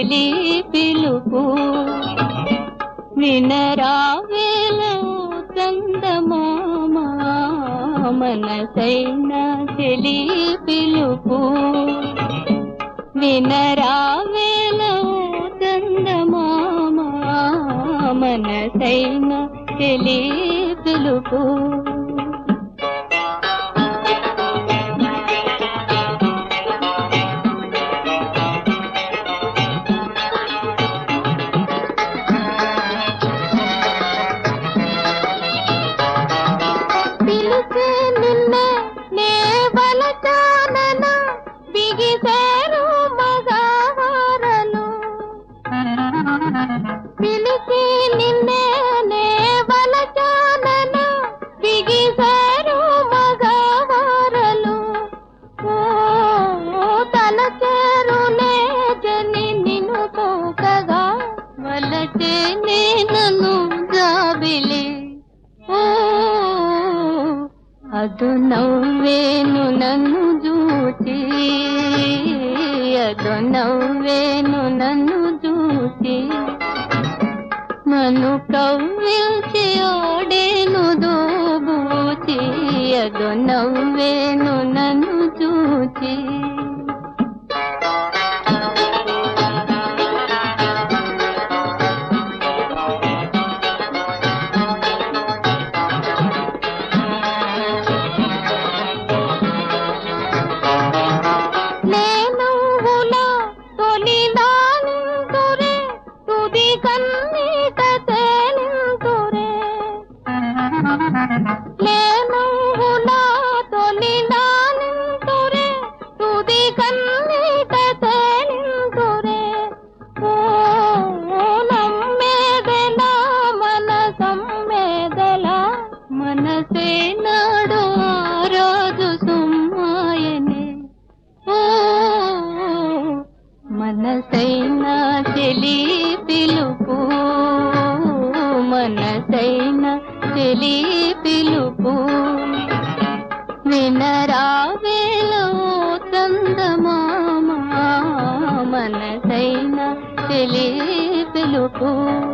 చెలి పిలుపు వినరావేల చందమామ మనసైన చెలి పిలుపు వినరావేల చందమామ మనసైన చెలి పిలుపు పిలిచే నిన్నే నే బలచానన బిగిసారు మగవారలు పిలిచి నిన్నే నే బలచానన బిగిసారు మగవారలు ఓ తల చేరులే జని నిన్ను కోకగా వలచే నన్ను జాబిలి ఓ ಅದು ನవ్ವೇನು నన్ను చూచి ಅದು నవ్వేను నన్ను చూచి నన్ను కవ్విల్చి ఓడేను దోబూచి ಅದು నవ్వేను నన్ను చూచి నేనువుల తొలిదానింతురే తుది కన్నీట తేలింతురే నేనువుల తొలిదానింతురే తుది కన్నీట తేలింతురే ఓ నమ్మేదెల మన సమ్మేదెల మనసే నాడు ఆ రోజు సుమ్మాయనే ఓ మనసైన చెలి పిలుపు మనసైన చెలి పిలుపు వినరావేలో చందమామ మనసైన చెలి పిలుపు